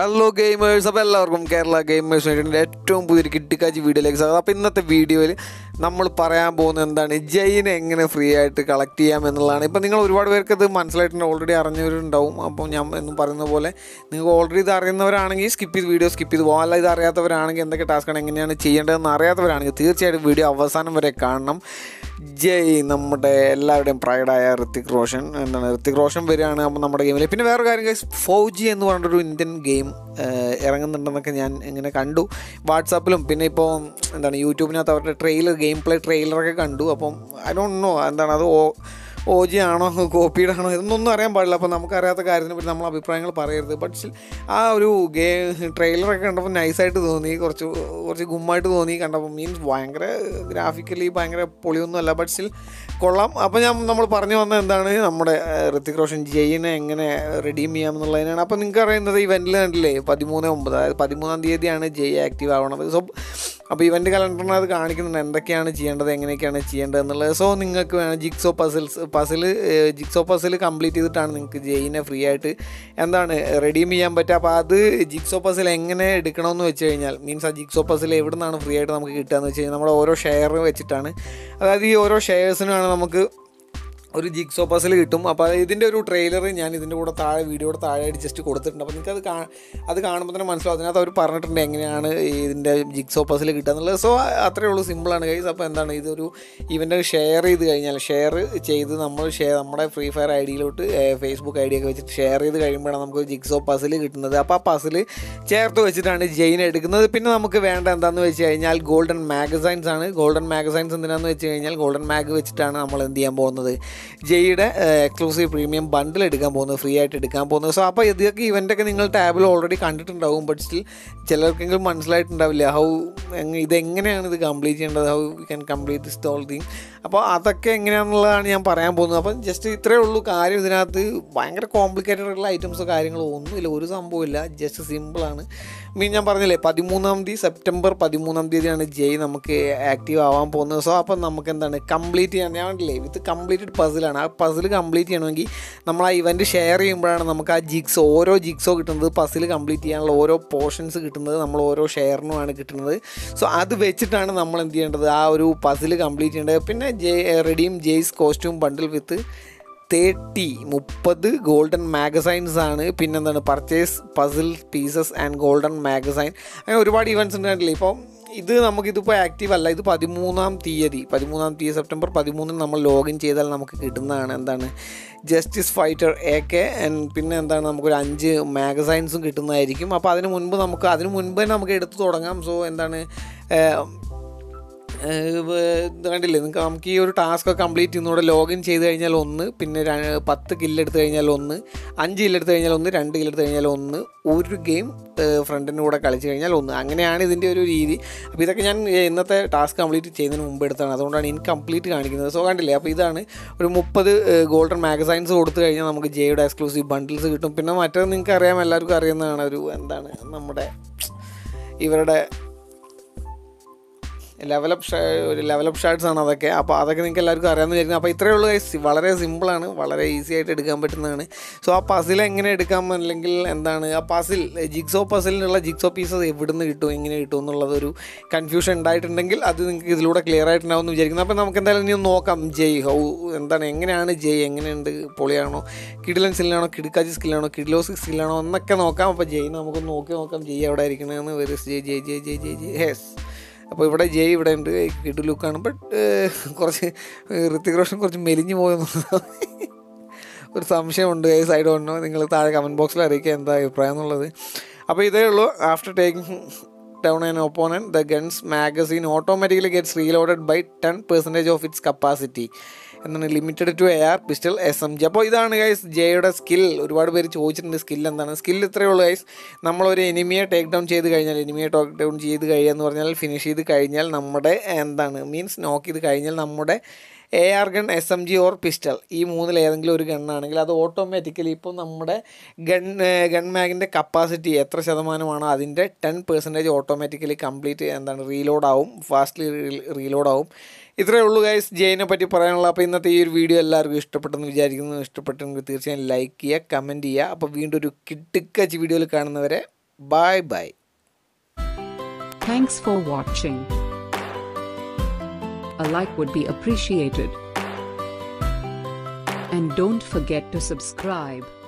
Hello gamers അപ്പോൾ എല്ലാവർക്കും Kerala gamers വേണ്ടിയിട്ട് ഏറ്റവും പുതിയൊരു കിട്ടിക്കാച്ചി വീഡിയോയിലേക്ക് സ്വാഗതം അപ്പോൾ ഇന്നത്തെ വീഡിയോയിൽ നമ്മൾ പറയാൻ പോകുന്നത് എന്താണ് ജയിനെ എങ്ങനെ ഫ്രീ ആയിട്ട് കളക്ട് ചെയ്യാം എന്നുള്ളതാണ് ഇപ്പോൾ നിങ്ങൾ ഒരുപാട് പേർക്ക് ഇത് മനസ്സിലായിട്ടുണ്ട് ഓൾറെഡി അറിഞ്ഞവരുണ്ടാവും അപ്പോൾ ഞാൻ എന്നും പറയുന്ന പോലെ നിങ്ങൾക്ക് ഓൾറെഡി ഇത് അറിയുന്നവരാണെങ്കിൽ സ്കിപ്പ് ചെയ്ത് വീഡിയോ സ്കിപ്പ് ചെയ്ത് പോകാം അല്ല ഇത് അറിയാത്തവരാണെങ്കിൽ എന്തൊക്കെ ടാസ്ക്കാണ് എങ്ങനെയാണ് ചെയ്യേണ്ടതെന്ന് അറിയാത്തവരാണെങ്കിൽ തീർച്ചയായിട്ടും വീഡിയോ അവസാനം വരെ കാണണം ജയ് നമ്മുടെ എല്ലാവരുടെയും പ്രൈഡായ ഋത്തിക് റോഷൻ എന്താണ് ഋത്തിക് റോഷൻ വരികയാണ് അപ്പോൾ നമ്മുടെ ഗെയിമിൽ പിന്നെ വേറെ കാര്യം guys, ഫൗജി എന്ന് പറഞ്ഞൊരു ഇന്ത്യൻ ഗെയിം ഇറങ്ങുന്നുണ്ടെന്നൊക്കെ ഞാൻ ഇങ്ങനെ കണ്ടു വാട്സാപ്പിലും പിന്നെ ഇപ്പോൾ എന്താണ് യൂട്യൂബിനകത്ത് അവരുടെ ട്രെയിലർ ഗെയിം പ്ലേ ട്രെയിലറൊക്കെ കണ്ടു അപ്പം ഐ ഡോണ്ട് നോ എന്താണ് അത് ഓ ഒ ജി ആണോ കോപ്പീഡ് ആണോ ഇതൊന്നും അറിയാൻ പാടില്ല അപ്പോൾ നമുക്കറിയാത്ത കാര്യത്തിനെ പറ്റി നമ്മൾ അഭിപ്രായങ്ങൾ പറയരുത് ബട്ട് സ്റ്റിൽ ആ ഒരു ഗെയിം ട്രെയിലറൊക്കെ കണ്ടപ്പോൾ നൈസായിട്ട് തോന്നി കുറച്ച് കുറച്ച് ഗുമ്മായിട്ട് തോന്നി കണ്ടപ്പോൾ മീൻസ് ഭയങ്കര ഗ്രാഫിക്കലി ഭയങ്കര പൊളിയൊന്നും അല്ല ബട്ട് സ്റ്റിൽ കൊള്ളാം അപ്പോൾ ഞാൻ നമ്മൾ പറഞ്ഞു വന്നത് എന്താണ് നമ്മുടെ ഏഹ്, ഋത്തിക് റോഷൻ ജയിനെ എങ്ങനെ റെഡീം ചെയ്യാം എന്നുള്ളതിനാണ് അപ്പോൾ നിങ്ങൾക്ക് അറിയുന്നത് ഇവൻറ്റിൽ കണ്ടില്ലേ പതിമൂന്ന് ഒമ്പത് അതായത് പതിമൂന്നാം തീയതിയാണ് ജയ് ആക്റ്റീവ് ആവണത് സോ അപ്പോൾ ഇവൻ്റ് കലണ്ടറിന് അത് കാണിക്കുന്നുണ്ട് എന്തൊക്കെയാണ് ചെയ്യേണ്ടത് എങ്ങനെയൊക്കെയാണ് ചെയ്യേണ്ടത് എന്നുള്ളത് സോ നിങ്ങൾക്ക് വേണം jigsaw puzzles puzzle jigsaw puzzle complete ചെയ്തിട്ടാണ് നിങ്ങൾക്ക് ജെയിനെ ഫ്രീ ആയിട്ട് എന്താണ് റെഡീം ചെയ്യാൻ പറ്റുക അപ്പോൾ അത് ജിക്സോ പസിൽ എങ്ങനെ എടുക്കണമെന്ന് വെച്ച് കഴിഞ്ഞാൽ മീൻസ് ആ ജിക്സോ പസിൽ എവിടെ നിന്നാണ് ഫ്രീ ആയിട്ട് നമുക്ക് കിട്ടുക എന്ന് വെച്ച് കഴിഞ്ഞാൽ നമ്മുടെ ഓരോ ഷെയർ വെച്ചിട്ടാണ് അതായത് ഈ ഓരോ ഷെയർസിനാണ് നമുക്ക് ഒരു ജിക്സോ പസിൽ കിട്ടും അപ്പോൾ ഇതിൻ്റെ ഒരു ട്രെയിലർ ഞാൻ ഇതിൻ്റെ കൂടെ താഴെ വീഡിയോയുടെ താഴെയായിട്ട് ജസ്റ്റ് കൊടുത്തിട്ടുണ്ട് അപ്പോൾ നിങ്ങൾക്ക് അത് കാ അത് കാണുമ്പോൾ തന്നെ മനസ്സിലാവും അതിനകത്ത് അവർ പറഞ്ഞിട്ടുണ്ട് എങ്ങനെയാണ് ഇതിൻ്റെ ജിക്സോ പസിൽ കിട്ടുക എന്നുള്ളത് സോ അത്രയേ ഉള്ളൂ സിമ്പിളാണ് കൈസ് അപ്പോൾ എന്താണ് ഇതൊരു ഇവൻ്റെ ഷെയർ ചെയ്ത് കഴിഞ്ഞാൽ ഷെയർ ചെയ്ത് നമ്മൾ ഷെയർ നമ്മുടെ ഫ്രീ ഫയർ ഐ ഡിയിലോട്ട് ഫേസ്ബുക്ക് ഐ ഡി ഒക്കെ വെച്ചിട്ട് ഷെയർ ചെയ്ത് കഴിയുമ്പോഴാണ് നമുക്ക് ജിക്സോ പസിൽ കിട്ടുന്നത് അപ്പോൾ ആ പസിൽ ചേർത്ത് വെച്ചിട്ടാണ് ജെയിൻ എടുക്കുന്നത് പിന്നെ നമുക്ക് വേണ്ട എന്താണെന്ന് വെച്ച് കഴിഞ്ഞാൽ ഗോൾഡൻ മാഗസൈൻസ് ആണ് ഗോൾഡൻ മാഗസൈൻസ് എന്തിനാന്ന് വെച്ച് കഴിഞ്ഞാൽ ഗോൾഡൻ മാഗ് വെച്ചിട്ടാണ് നമ്മൾ എന്ത് ചെയ്യാൻ പോകുന്നത് ജെയ്യുടെ എക്സ്ക്ലൂസീവ് പ്രീമിയം ബണ്ടിൽ എടുക്കാൻ പോകുന്നത് ഫ്രീ ആയിട്ട് എടുക്കാൻ പോകുന്നത് സോ അപ്പോൾ ഇതൊക്കെ ഇവൻ്റൊക്കെ നിങ്ങൾ ടാബിൽ ഓൾറെഡി കണ്ടിട്ടുണ്ടാവും ബട്ട് സ്റ്റിൽ ചിലർക്കെങ്കിലും മനസ്സിലായിട്ടുണ്ടാവില്ല ഹൗ ഇതെങ്ങനെയാണ് ഇത് കംപ്ലീറ്റ് ചെയ്യേണ്ടത് how you can complete this all thing അപ്പോൾ അതൊക്കെ എങ്ങനെയാണെന്നുള്ളതാണ് ഞാൻ പറയാൻ പോകുന്നത് അപ്പം ജസ്റ്റ് ഇത്രയേ ഉള്ളൂ കാര്യം ഇതിനകത്ത് ഭയങ്കര കോംപ്ലിക്കേറ്റഡ് ആയിട്ടുള്ള ഐറ്റംസോ കാര്യങ്ങളോ ഒന്നുമില്ല ഒരു സംഭവമില്ല ജസ്റ്റ് സിമ്പിളാണ് മീൻ ഞാൻ പറഞ്ഞില്ലേ പതിമൂന്നാം തീയതി സെപ്റ്റംബർ പതിമൂന്നാം തീയതിയാണ് ജയ് നമുക്ക് ആക്റ്റീവ് ആവാൻ പോകുന്നത് സോ അപ്പം നമുക്ക് എന്താണ് കംപ്ലീറ്റ് ചെയ്യാൻ ഞാൻ പറഞ്ഞില്ലേ വിത്ത് കംപ്ലീറ്റഡ് പസിലാണ് ആ പസിൽ കംപ്ലീറ്റ് ചെയ്യണമെങ്കിൽ നമ്മൾ ആ ഇവൻറ്റ് ഷെയർ ചെയ്യുമ്പോഴാണ് നമുക്ക് ആ ജിക്സ് ഓരോ ജിക്സോ കിട്ടുന്നത് പസിൽ കംപ്ലീറ്റ് ചെയ്യാനുള്ള ഓരോ പോർഷൻസ് കിട്ടുന്നത് നമ്മൾ ഓരോ ഷെയറിനുമാണ് കിട്ടുന്നത് സോ അത് വെച്ചിട്ടാണ് നമ്മൾ എന്ത് ചെയ്യേണ്ടത് ആ ഒരു പസിൽ കംപ്ലീറ്റ് ചെയ്യേണ്ടത് പിന്നെ ജെ redeem Jai's costume bundle with thirty മുപ്പത് ഗോൾഡൻ മാഗസൈൻസ് ആണ് പിന്നെന്താണ് purchase puzzle pieces and golden magazine അങ്ങനെ ഒരുപാട് ഇവൻറ്റ്സ് ഉണ്ട് കണ്ടില്ലേ ഇപ്പം ഇത് നമുക്കിതിപ്പോൾ ആക്റ്റീവ് അല്ല ഇത് പതിമൂന്നാം തീയതി പതിമൂന്നാം തീയതി സെപ്റ്റംബർ പതിമൂന്നിന് നമ്മൾ ലോഗിൻ ചെയ്താൽ നമുക്ക് കിട്ടുന്നതാണ് എന്താണ് ജസ്റ്റിസ് ഫൈറ്റർ എ കെ പിന്നെ എന്താണ് നമുക്കൊരു അഞ്ച് മാഗസൈൻസും കിട്ടുന്നതായിരിക്കും അപ്പോൾ അതിന് മുൻപ് നമുക്ക് അതിന് മുൻപ് തന്നെ നമുക്ക് എടുത്തു തുടങ്ങാം സോ എന്താണ് ഏഹ്, ഏഹ് വേ- ഇത് കണ്ടില്ലേ നിങ്ങൾക്ക് നമുക്ക് ഈ ഒരു ടാസ്ക് കംപ്ലീറ്റ് ചെയ്യുന്നതോടെ ലോഗിൻ ചെയ്ത് കഴിഞ്ഞാൽ ഒന്ന് പിന്നെ ര- പത്ത് കില്ലെടുത്ത് കഴിഞ്ഞാൽ ഒന്ന് അഞ്ച് കില്ലെടുത്ത് കഴിഞ്ഞാൽ ഒന്ന് രണ്ട് കില്ലെടുത്ത് കഴിഞ്ഞാൽ ഒന്ന് ഒരു ഗെയിം ഫ്രണ്ടിൻ്റെ കൂടെ കളിച്ച് കഴിഞ്ഞാൽ ഒന്ന് അങ്ങനെയാണ് ഇതിൻ്റെ ഒരു രീതി അപ്പോൾ ഇതൊക്കെ ഞാൻ ഏഹ്, ഇന്നത്തെ ടാസ്ക് കംപ്ലീറ്റ് ചെയ്യുന്നതിന് മുമ്പ് എടുത്താണ് അതുകൊണ്ടാണ് ഇൻകംപ്ലീറ്റ് കാണിക്കുന്നത് സോ കണ്ടില്ലേ അപ്പോൾ ഇതാണ് ഒരു മുപ്പത് ഗോൾഡൻ മാഗസൈൻസ് കൊടുത്തു കഴിഞ്ഞാൽ നമുക്ക് ജെയുടെ എക്സ്ക്ലൂസീവ് ബണ്ടിൽസ് കിട്ടും പിന്നെ മറ്റേത് നിങ്ങൾക്ക് അറിയാം എല്ലാവർക്കും അറിയുന്നതാണ് ഒരു എന്താണ് നമ്മുടെ ഇവരുടെ ലെവലപ്പ് ഒരു ലെവലപ്പ് ഷാർട്സ് ആണ് അതൊക്കെ അപ്പോൾ അതൊക്കെ നിങ്ങൾക്ക് എല്ലാവർക്കും അറിയാമെന്ന് വിചാരിക്കുന്നു അപ്പോൾ ഇത്രയേ ഉള്ളൂ guys. വളരെ സിമ്പിളാണ് വളരെ ഈസി ആയിട്ട് എടുക്കാൻ പറ്റുന്നതാണ് സോ ആ പസിൽ എങ്ങനെ എടുക്കാം അല്ലെങ്കിൽ എന്താണ് ആ പസിൽ ജിക്സോ പസിലിനുള്ള ജിക്സോ പീസസ് എവിടുന്ന് കിട്ടും എങ്ങനെ കിട്ടും എന്നുള്ളതൊരു കൺഫ്യൂഷൻ ഉണ്ടായിട്ടുണ്ടെങ്കിൽ അത് നിങ്ങൾക്ക് ഇതിലൂടെ ക്ലിയർ ആയിട്ടുണ്ടാവും എന്ന് വിചാരിക്കുന്നു അപ്പോൾ നമുക്ക് എന്തായാലും ഇനി ഒന്ന് നോക്കാം ജയ് ഹൗ എന്താണ് എങ്ങനെയാണ് ജയ് എങ്ങനെയുണ്ട് പൊളിയാണോ കിഡിലൻ സ്കില്ലാണോ കിടുക്കാച്ചി സ്കില്ലാണോ കിഡിലോസ് സ്കില്ലാണോ എന്നൊക്കെ നോക്കാം അപ്പോൾ ജയ് നമുക്കൊന്ന് നോക്കി നോക്കാം ജയ് എവിടെ ഇരിക്കണമെന്ന് വെരി ജയ് ജയ് ജയ് ജയ് ജയ് ജയ് ഹേസ് അപ്പോൾ ഇവിടെ ജയ് ഇവിടെ ഉണ്ട് കിഡു ലുക്കാണ് ബട്ട് കുറച്ച് ഋത്തിക് റോഷൻ കുറച്ച് മെലിഞ്ഞു പോയെന്ന് ഒരു സംശയമുണ്ട് ഈ സൈഡ് ഉണ്ടോ നിങ്ങൾ താഴെ കമൻറ്റ് ബോക്സിൽ അറിയിക്കുക എന്താ അഭിപ്രായം എന്നുള്ളത് അപ്പോൾ ഇതേ ഉള്ളൂ after taking down an opponent the guns magazine automatically gets reloaded by ten percentage of its capacity എന്നാണ് limited to A R pistol S M G അപ്പോൾ ഇതാണ് ഗൈസ് ജെയുടെ സ്കിൽ ഒരുപാട് പേര് ചോദിച്ചിട്ടുണ്ട് സ്കിൽ എന്താണ് സ്കിൽ ഇത്രയേ ഉള്ളൂ ഗൈസ് നമ്മളൊരു എനിമിയെ ടേക്ക് ഡൗൺ ചെയ്ത് കഴിഞ്ഞാൽ എനിമിയെ ടേക്ക് ഡൗൺ ചെയ്ത് കഴിയുക എന്ന് പറഞ്ഞാൽ ഫിനിഷ് ചെയ്ത് കഴിഞ്ഞാൽ നമ്മുടെ എന്താണ് മീൻസ് നോക്ക് ചെയ്ത് കഴിഞ്ഞാൽ നമ്മുടെ A R gun S M G or pistol ഈ മൂന്നിൽ ഏതെങ്കിലും ഒരു ഗണ്ണാണെങ്കിൽ അത് ഓട്ടോമാറ്റിക്കലി ഇപ്പോൾ നമ്മുടെ ഗൺ ഗൺ മാഗിൻ്റെ കപ്പാസിറ്റി എത്ര ശതമാനമാണോ അതിൻ്റെ ടെൻ പെർസെൻറ്റേജ് ഓട്ടോമാറ്റിക്കലി കംപ്ലീറ്റ് എന്താണ് റീലോഡ് ആവും ഫാസ്റ്റ്ലി റീലോഡ് ആവും ഇത്രയേ ഉള്ളൂ ഗൈസ് ജെയിനെ പറ്റി പറയാനുള്ള അപ്പോൾ ഇന്നത്തെ ഈ ഒരു വീഡിയോ എല്ലാവർക്കും ഇഷ്ടപ്പെട്ടെന്ന് വിചാരിക്കുന്നു ഇഷ്ടപ്പെട്ടെങ്കിൽ തീർച്ചയായും ലൈക്ക് ചെയ്യുക കമൻറ്റ് ചെയ്യുക അപ്പോൾ വീണ്ടും ഒരു കിട്ടുക്കച്ച് വീഡിയോയിൽ കാണുന്നവരെ bye bye Thanks for watching. A like would be appreciated. And don't forget to subscribe.